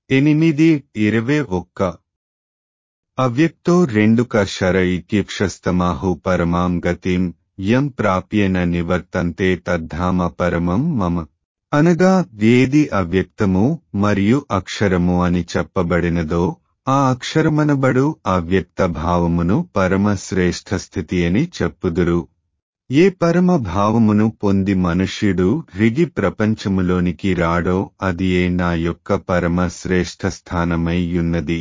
ఎనిమిది ఇరవై ఒక్క అవ్యక్తో రెండుక శర ఇత్యక్షస్తమాహు పరమాం గతిం యం ప్రాప్యేన నివర్తంతే తద్ధామ పరమం మమ అనగా ఏది అవ్యక్తము మరియు అక్షరము అని చెప్పబడినదో ఆ అక్షరమనబడు అవ్యక్త భావమును పరమ శ్రేష్ఠ స్థితి అని చెప్పుదురు ఏ పరమ భావమును పొంది మనుష్యుడు రిగి ప్రపంచములోనికి రాడో అది ఏ నా యొక్క పరమ శ్రేష్ఠ స్థానమై యున్నది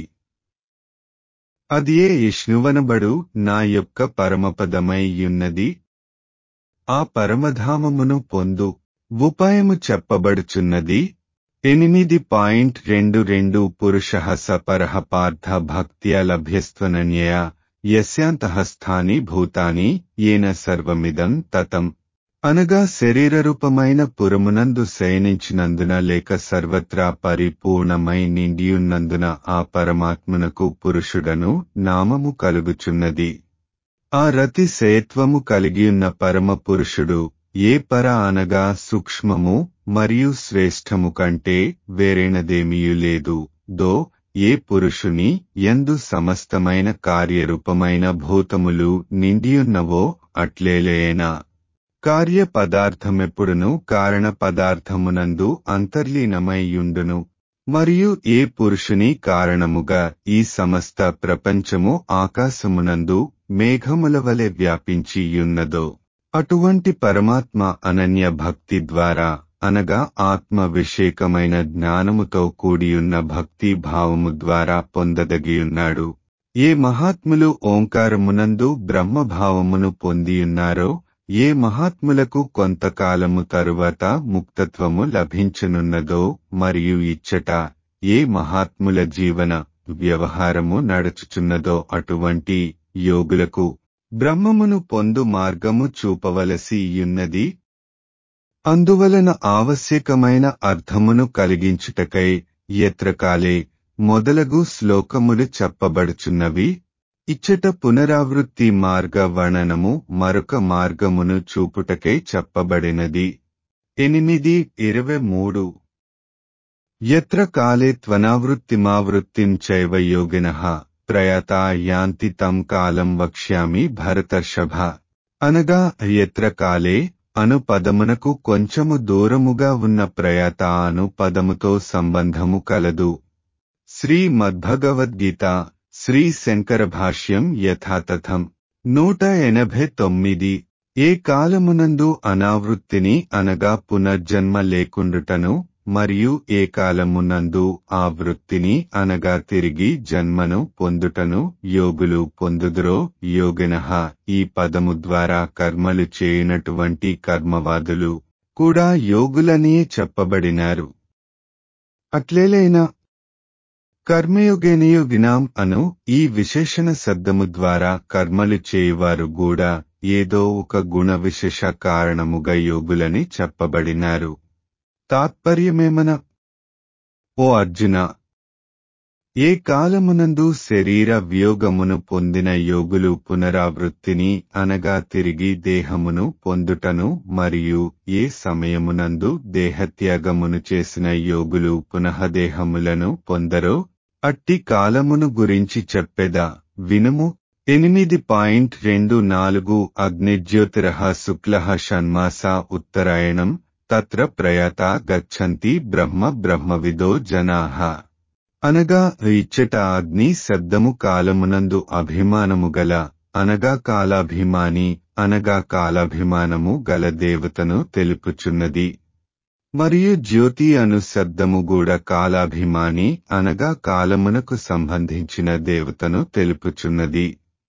అది ఏ విష్ణువనబడు నా యొక్క పరమపదమై యున్నది ఆ పరమధామమును పొందు ఉపాయము చెప్పబడుచున్నది ఎనిమిది పాయింట్ రెండు రెండు పురుష సపరహ పార్థ భక్త్యా లభ్యస్త్వనన్యయ యస్యాంతఃస్థాని భూతాని ఏన సర్వమిదం తతం అనగా శరీరరూపమైన పురమునందు శయనించినందున లేక సర్వత్రా పరిపూర్ణమై నిండియున్నందున ఆ పరమాత్మునకు పురుషుడను నామము కలుగుచున్నది ఆ రతి శయత్వము కలిగియున్న పరమ పురుషుడు ఏ పర అనగా సూక్ష్మము మరియు శ్రేష్టము కంటే వేరైనదేమీయు లేదు దో ఏ పురుషుని ఎందు సమస్తమైన కార్యరూపమైన భూతములు నిండియున్నవో అట్లేలేనా కార్య పదార్థమెప్పుడును కారణ పదార్థమునందు అంతర్లీనమైయుండును మరియు ఏ పురుషుని కారణముగా ఈ సమస్త ప్రపంచము ఆకాశమునందు మేఘముల వలె వ్యాపించియున్నదో అటువంటి పరమాత్మ అనన్య భక్తి ద్వారా అనగా ఆత్మ విషేకమైన జ్ఞానముతో కూడియున్న భక్తి భావము ద్వారా పొందదగియున్నాడు ఏ మహాత్ములు ఓంకారమునందు బ్రహ్మభావమును పొందియున్నారో ఏ మహాత్ములకు కొంతకాలము తరువాత ముక్తత్వము లభించనున్నదో మరియు ఇచ్చట ఏ మహాత్ముల జీవన వ్యవహారము నడుచుచున్నదో అటువంటి యోగులకు బ్రహ్మమును పొందు మార్గము చూపవలసి యున్నది అందువలన ఆవశ్యకమైన అర్థమును కలిగించుటకై ఎత్రకాలే మొదలగు శ్లోకములు చెప్పబడుచున్నవి ఇచ్చట పునరావృత్తి మార్గ వర్ణనము మరొక మార్గమును చూపుటకై చెప్పబడినది ఎనిమిది ఇరవై మూడు ఎత్ర కాలే త్వనావృత్తిమావృత్తిం చైవ యోగిన ప్రయతా యాంతి తం కాలం వక్ష్యామి భరతర్షభ అనగా ఎత్ర కాలే అను పదమునకు కొంచెము దూరముగా ఉన్న ప్రయాత అను పదముతో సంబంధము కలదు శ్రీ మద్భగవద్గీత శ్రీ శంకర భాష్యం యథాతథం నూట ఎనభై తొమ్మిది ఏ కాలమునందు అనావృత్తిని అనగా పునర్జన్మ లేకుండుటను మరియు ఏ కాలమునందు ఆ వృత్తిని అనగా తిరిగి జన్మను పొందుటను యోగులు పొందుదురో యోగిన ఈ పదము ద్వారా కర్మలు చేయనటువంటి కర్మవాదులు కూడా యోగులనే చెప్పబడినారు అట్లేలైనా కర్మయోగేనయోగినాం అను ఈ విశేషణ శబ్దము ద్వారా కర్మలు చేయువారు కూడా ఏదో ఒక గుణ విశేష కారణముగా యోగులని చెప్పబడినారు తాత్పర్యమేమన ఓ అర్జున ఏ కాలమునందు శరీర వియోగమును పొందిన యోగులు పునరావృత్తిని అనగా తిరిగి దేహమును పొందుటను మరియు ఏ సమయమునందు దేహత్యాగమును చేసిన యోగులు పునఃదేహములను పొందరో అట్టి కాలమును గురించి చెప్పెదా వినుము ఎనిమిది పాయింట్ రెండు నాలుగు అగ్నిజ్యోతిరః శుక్లః షణ్మాస ఉత్తరాయణం తత్ర ప్రయాత గచ్చంతి బ్రహ్మ బ్రహ్మవిదో జనాః అనగా ఇచ్చట అగ్ని శబ్దము కాలమునందు అభిమానము గల అనగా కాలాభిమాని అనగా కాలాభిమానము గల దేవతను తెలుపుచున్నది మరియు జ్యోతి అను శబ్దము కూడా కాలాభిమాని అనగా కాలమునకు సంబంధించిన దేవతను తెలుపుచున్నది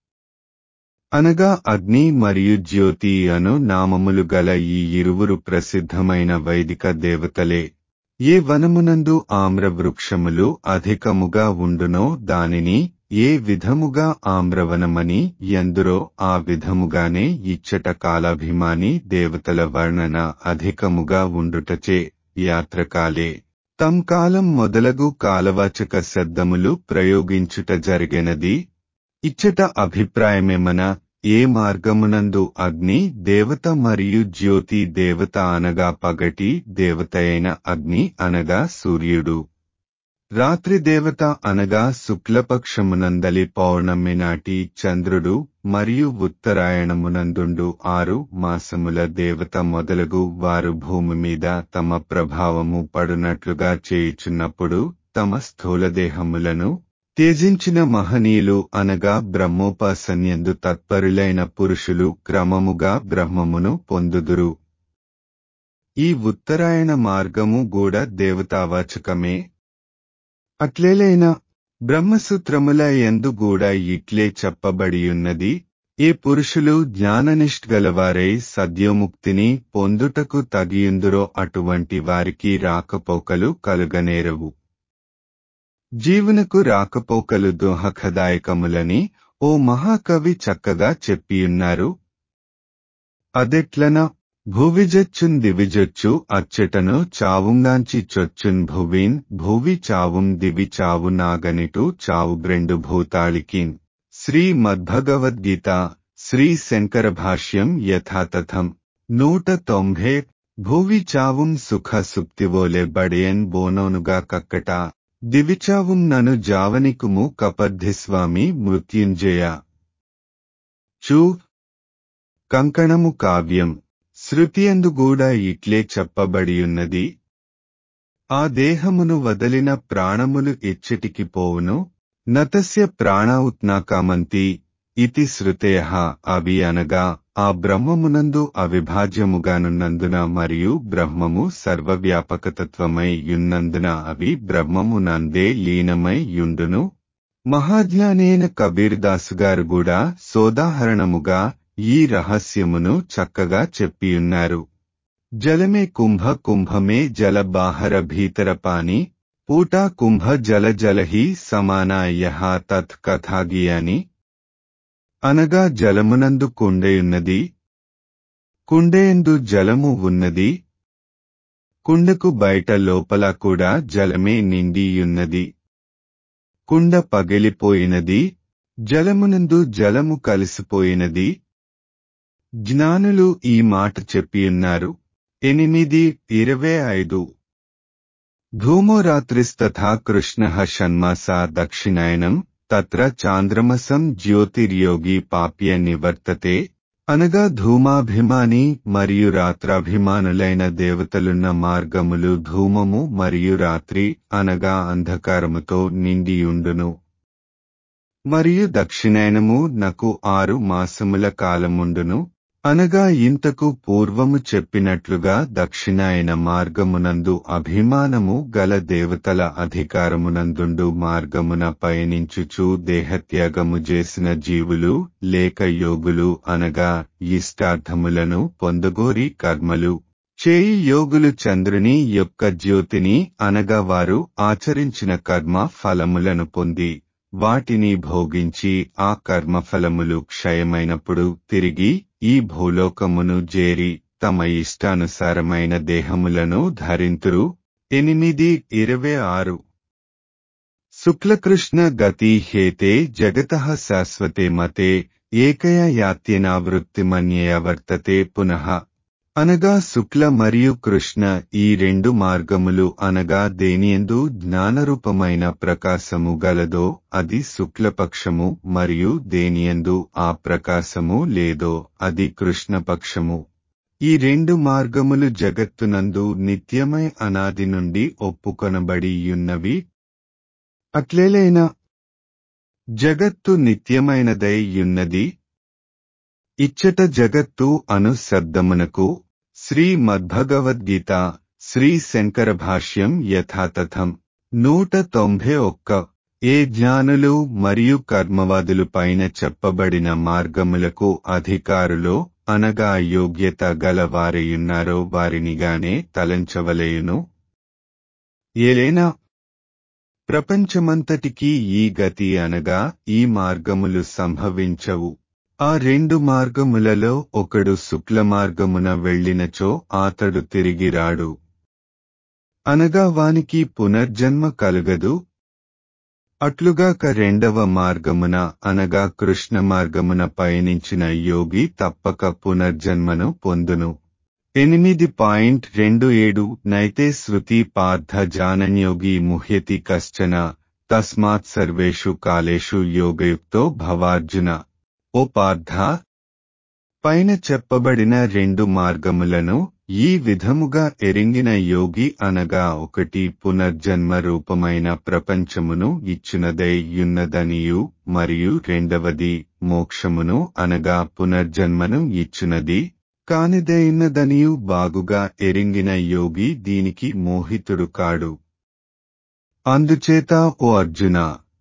అనగా అగ్ని మరియు జ్యోతి అను నామములు గల ఈ ఇరువురు ప్రసిద్ధమైన వైదిక దేవతలే ఏ వనమునందు ఆమ్ర వృక్షములు అధికముగా ఉండునో దానిని ఏ విధముగా ఆమ్రవనమని ఎందరో ఆ విధముగానే ఇచ్చట కాలాభిమాని దేవతల వర్ణన అధికముగా ఉండుటచే యాత్రకాలే తం కాలం మొదలగు కాలవాచక శబ్దములు ప్రయోగించుట జరిగినది ఇచ్చట అభిప్రాయమేమన ఏ మార్గమునందు అగ్ని దేవత మరియు జ్యోతి దేవత అనగా పగటి దేవత అయిన అగ్ని అనగా సూర్యుడు రాత్రి దేవత అనగా శుక్లపక్షమునందలి పౌర్ణమి నాటి చంద్రుడు మరియు ఉత్తరాయణమునందుండు ఆరు మాసముల దేవత మొదలగు వారు భూమి మీద తమ ప్రభావము పడునట్లుగా చేయుచున్నప్పుడు తమ స్థూలదేహములను త్యజించిన మహనీయులు అనగా బ్రహ్మోపాసన్యందు తత్పరులైన పురుషులు క్రమముగా బ్రహ్మమును పొందుదురు ఈ ఉత్తరాయణ మార్గము కూడా దేవతావాచకమే అట్లేలైనా బ్రహ్మసూత్రముల ఎందు కూడా ఇట్లే చెప్పబడియున్నది ఏ పురుషులు జ్ఞాననిష్ఠగలవారై సద్యోముక్తిని పొందుటకు తగియుందురో అటువంటి వారికి రాకపోకలు కలుగనేరవు జీవునకు రాకపోకలు దోహకదాయకములని ఓ మహాకవి చక్కగా చెప్పియున్నారు అదెట్లన భువిజచ్చున్ దివిజొచ్చు అచ్చటను చావుంగాంచి చొచ్చున్ భువీన్ భువి చావుం దివి చావు నాగనిటు చావుగ్రెండు భూతాళికిన్ శ్రీ మద్భగవద్గీత శ్రీ శంకర భాష్యం యథాతథం నూట తొంభై భూవి చావుం సుఖ సుప్తివోలే బడియన్ బోనోనుగా కక్కట దివిచావుం నను జావనికుము కపర్ధిస్వామి మృత్యుంజయ చూ కంకణము కావ్యం శృతియందు కూడా ఇట్లే చెప్పబడియున్నది ఆ దేహమును వదలిన ప్రాణములు ఎచ్చటికి పోవును నతస్య ప్రాణావుత్నాకామంతి ఇతి శృతయ అవి అనగా ఆ బ్రహ్మమునందు అవిభాజ్యముగానున్నందున మరియు బ్రహ్మము సర్వవ్యాపకతత్వమై యున్నందున అవి బ్రహ్మమునందే లీనమై యుండును మహాజ్ఞానేన కబీర్ దాసు గారు కూడా సోదాహరణముగా ఈ రహస్యమును చక్కగా చెప్పియున్నారు జలమే కుంభ కుంభమే జల బాహర భీతర పాని పూటా కుంభ జల జలహి సమానాయ తత్ కథాగియాని అనగా జలమునందు కుండయున్నది కుండయందు జలము ఉన్నది కుండకు బయట లోపల కూడా జలమే నిండియున్నది కుండ పగిలిపోయినది జలమునందు జలము కలిసిపోయినది జ్ఞానులు ఈ మాట చెప్పియున్నారు ఎనిమిది ఇరవై ఐదు ధూమో రాత్రిస్తథా కృష్ణ షణ్మాసా దక్షిణాయనం తత్ర చాంద్రమసం జ్యోతిర్యోగి పాప్య నివర్తతే అనగా ధూమాభిమాని మరియు రాత్రాభిమానులైన దేవతలున్న మార్గములు ధూమము మరియు రాత్రి అనగా అంధకారముతో నిండియుండును మరియు దక్షిణాయనము నకు ఆరు మాసముల కాలముండును అనగా ఇంతకు పూర్వము చెప్పినట్లుగా దక్షిణాయన మార్గమునందు అభిమానము గల దేవతల అధికారమునందుండు మార్గమున పయనించుచు దేహత్యాగము చేసిన జీవులు లేక యోగులు అనగా ఇష్టార్థములను పొందగోరి కర్మలు చేయి యోగులు చంద్రుని యొక్క జ్యోతిని అనగా వారు ఆచరించిన కర్మ ఫలములను పొంది వాటిని భోగించి ఆ కర్మఫలములు క్షయమైనప్పుడు తిరిగి ఈ భూలోకమును జేరి తమ ఇష్టానుసారమైన దేహములను ధరింతురు ఎనిమిది ఇరవై ఆరు శుక్లకృష్ణ గతి హేతే జగత శాశ్వతే మతే ఏకయ యాత్యనావృత్తిమన్యయ వర్తతే పునః అనగా శుక్ల మరియు కృష్ణ ఈ రెండు మార్గములు అనగా దేనియందు జ్ఞానరూపమైన ప్రకాశము గలదో అది శుక్లపక్షము మరియు దేనియందు ఆ ప్రకాశము లేదో అది కృష్ణపక్షము ఈ రెండు మార్గములు జగత్తునందు నిత్యమై అనాది నుండి ఒప్పుకొనబడి యున్నవి అట్లేలైనా జగత్తు నిత్యమైనదై యున్నది ఇచ్చట జగత్తు అను శబ్దమునకు శ్రీ మద్భగవద్గీత శ్రీ శంకర భాష్యం యథాతథం నూట తొంభై ఒక్క ఏ జ్ఞానులు మరియు కర్మవాదులు పైన చెప్పబడిన మార్గములకు అధికారులో అనగా యోగ్యత గల వారైయున్నారో వారినిగానే తలంచవలేయును ఏలైనా ప్రపంచమంతటికీ ఈ గతి అనగా ఈ మార్గములు సంభవించవు ఆ రెండు మార్గములలో ఒకడు శుక్ల మార్గమున వెళ్ళినచో అతడు తిరిగి రాడు అనగా వానికి పునర్జన్మ కలుగదు అట్లుగాక రెండవ మార్గమున అనగా కృష్ణ మార్గమున పయనించిన యోగి తప్పక పునర్జన్మను పొందును ఎనిమిది పాయింట్ రెండు ఏడు నైతే శృతి పార్థ జానన్యోగి ముహ్యతి కశ్చన తస్మాత్ సర్వేషు కాలేషు యోగయుక్తో భవార్జున ఓ పార్థ పైన చెప్పబడిన రెండు మార్గములను ఈ విధముగా ఎరింగిన యోగి అనగా ఒకటి పునర్జన్మ రూపమైన ప్రపంచమును ఇచ్చునదై యున్నదనియు మరియు రెండవది మోక్షమును అనగా పునర్జన్మను ఇచ్చునది కానిదైనదనియు బాగుగా ఎరింగిన యోగి దీనికి మోహితుడు కాడు అందుచేత ఓ అర్జున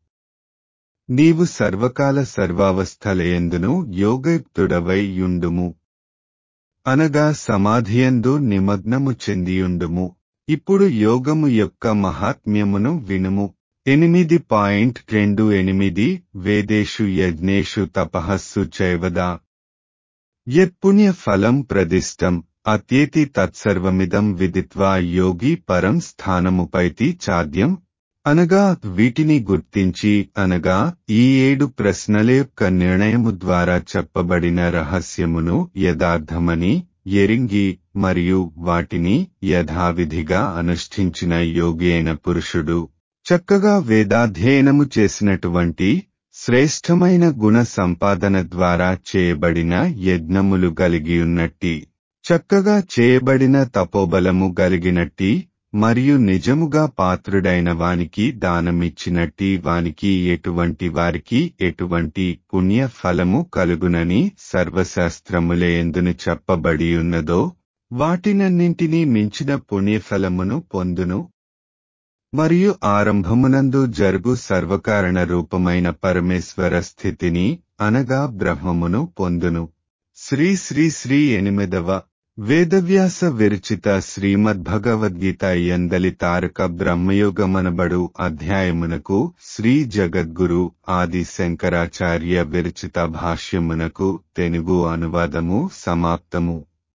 నీవు సర్వకాల సర్వావస్థలయందును యోగయుక్తుడవై యుండుము అనగా సమాధియందు నిమగ్నము చెందియుండుము ఇప్పుడు యోగము యొక్క మహాత్మ్యమును వినుము ఎనిమిది పాయింట్ రెండు ఎనిమిది వేదేషు యజ్ఞేషు తపహస్సు చైవదా యత్పుణ్య ఫలం ప్రదిష్టం అత్యేతి తత్సర్వమిదం విదిత్వా యోగి పరం స్థానముపైతి చాద్యం అనగా వీటిని గుర్తించి అనగా ఈ ఏడు ప్రశ్నల యొక్క నిర్ణయము ద్వారా చెప్పబడిన రహస్యమును యథార్థమని ఎరింగి మరియు వాటిని యథావిధిగా అనుష్ఠించిన యోగి అయిన పురుషుడు చక్కగా వేదాధ్యయనము చేసినటువంటి శ్రేష్టమైన గుణ సంపాదన ద్వారా చేయబడిన యజ్ఞములు కలిగియున్నట్టి చక్కగా చేయబడిన తపోబలము గలిగినట్టి మరియు నిజముగా పాత్రుడైన వానికి దానమిచ్చినట్టి వానికి ఎటువంటి వారికి ఎటువంటి పుణ్య ఫలము కలుగునని సర్వశాస్త్రములే ఎందును చెప్పబడి ఉన్నదో వాటినన్నింటినీ మించిన పుణ్యఫలమును పొందును మరియు ఆరంభమునందు జరుగు సర్వకారణ రూపమైన పరమేశ్వర స్థితిని అనగా బ్రహ్మమును పొందును శ్రీ శ్రీ శ్రీ ఎనిమిదవ వేదవ్యాస విరచిత శ్రీమద్భగవద్గీత ఎందలి తారక బ్రహ్మయోగమనబడు అధ్యాయమునకు శ్రీ జగద్గురు ఆది శంకరాచార్య విరచిత భాష్యమునకు తెలుగు అనువాదము సమాప్తము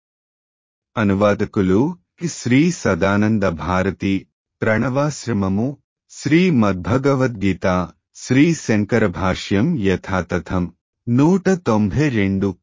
అనువాదకులు శ్రీ సదానంద భారతి ప్రణవాశ్రమము శ్రీ మద్భగవద్గీత శ్రీ శంకర భాష్యం యథాతథం నూట తొంభై రెండు